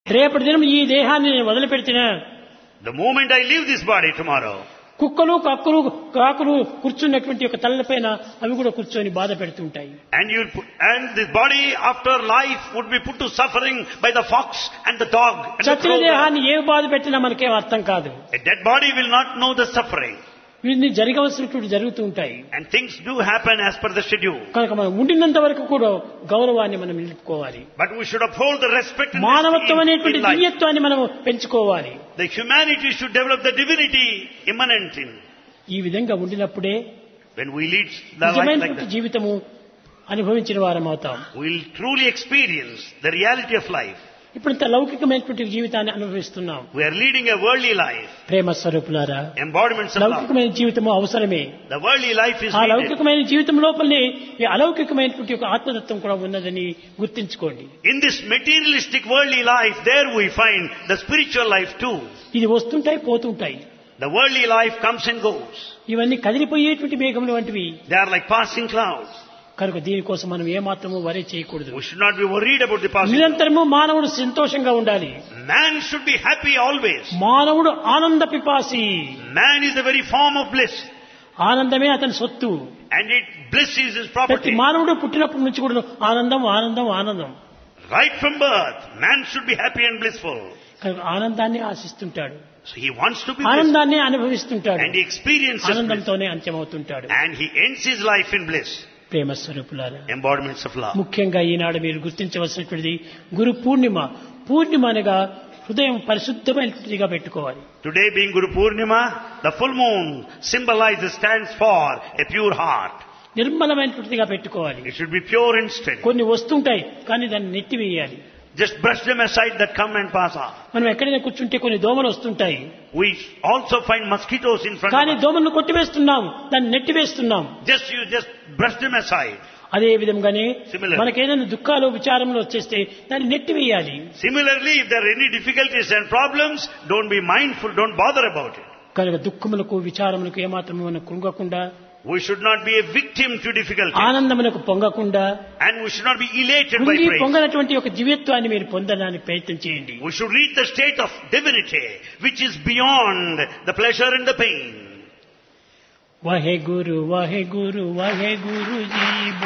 రేపటి దినం ఈ దేహాన్ని నేను వదిలిపెడితేనే The moment I leave this body tomorrow, కుక్కలు కక్కులు కాకులు కూర్చున్నటువంటి ఒక తలపైన అవి కూడా కూర్చొని బాధ పెడుతుంటాయి and you put, and this body after life would be put to suffering by the fox and the dog and the చచ్చిన cobra. దేహాన్ని ఏ బాధ పెట్టినా మనకేం అర్థం కాదు A dead body will not know the suffering. వీటిని జరగవలసినటువంటి జరుగుతూ ఉంటాయి And things do happen as per the schedule. కనుక మనం ఉండినంత వరకు కూడా గౌరవాన్ని మనం నిలుపుకోవాలి But we should uphold the respect and మానవత్వం esteem అనేటువంటి in life. దివ్యత్వాన్ని మనం పెంచుకోవాలి The humanity should develop the divinity immanent in. ఈ విధంగా ఉండినప్పుడే When we lead the life like నిజమైనటువంటి that, జీవితము అనుభవించిన వారం అవుతాం we'll truly experience the reality of life. ఇప్పుడు ఇంత లౌకికమైనటువంటి జీవితాన్ని అనుభవిస్తున్నాం We are leading a worldly life, ప్రేమ స్వరూపులారా embodiments of love. లౌకికమైన జీవితము అవసరమే The worldly life is ఆ needed. లౌకికమైన జీవితం లోపలనే ఈ అలౌకికమైనటువంటి ఒక ఆత్మతత్వం కూడా ఉన్నదని గుర్తించుకోండి In this materialistic worldly life, there we find the spiritual life too. ఇది వస్తుంటాయి పోతుంటాయి The worldly life comes and goes. ఇవన్నీ కదిలిపోయేటువంటి మేఘములు వంటివి They are like passing clouds. కనుక దీనికోసం మనం ఏమాత్రము వరే చేయకూడదు We should not be worried about the passing clouds. నిరంతరము మానవుడు సంతోషంగా ఉండాలి Man should be happy always. మానవుడు ఆనంద పిపాసి Man is the very form of bliss. ఆనందమే అతని సొత్తు And it, bliss is his ప్రతి property. మానవుడు పుట్టినప్పటి నుంచి కూడా ఆనందం ఆనందం ఆనందం Right from birth, man should be happy and blissful. కనుక ఆనందాన్ని ఆశిస్తుంటాడు So he wants to be blissful. ఆనందాన్ని అనుభవిస్తుంటాడు And he experiences bliss. ఆనందంతోనే అంత్యమవుతుంటాడు And he ends his life in bliss. ప్రేమ స్వరూపులారా Embodiments of love. ముఖ్యంగా ఈనాడు మీరు గుర్తించవలసినటువంటిది గురు పూర్ణిమ పూర్ణిమ అనగా హృదయం పరిశుద్ధమైనటువంటిదిగా పెట్టుకోవాలి Today being Guru Purnima, the full moon symbolizes, stands for a pure heart. నిర్మలమైనటువంటిదిగా పెట్టుకోవాలి It should be pure and steady. కొన్ని వస్తుంటాయి కానీ దాన్ని నెట్టివేయాలి Just brush them aside that come and pass on. మనం ఎక్కడైనా కూర్చుంటే కొన్ని దోమలు వస్తుంటాయి We also find mosquitoes in front కానీ of us. దోమలను కొట్టివేస్తున్నాం దాన్ని నెట్టివేస్తున్నాం Just you just brush them aside. అదే విధంగానే Similar. మనకేదైనా దుఃఖాలు విచారములు వచ్చేస్తే దాన్ని నెట్టివేయాలి Similarly, if there are any difficulties and problems, don't be mindful, don't bother about it. కనుక దుఃఖములకు విచారములకు ఏమాత్రము మనం కృంగకుండా We should not be a victim to difficulty. ఆనందములకు పొంగకుండా And we should not be elated by కృంగి praise. పొంగనటువంటి ఒక దివ్యత్వాన్ని మీరు పొందడానికి ప్రయత్నం చేయండి We should reach the state of divinity, which is beyond the pleasure and the pain. Waheguru Waheguru Waheguru G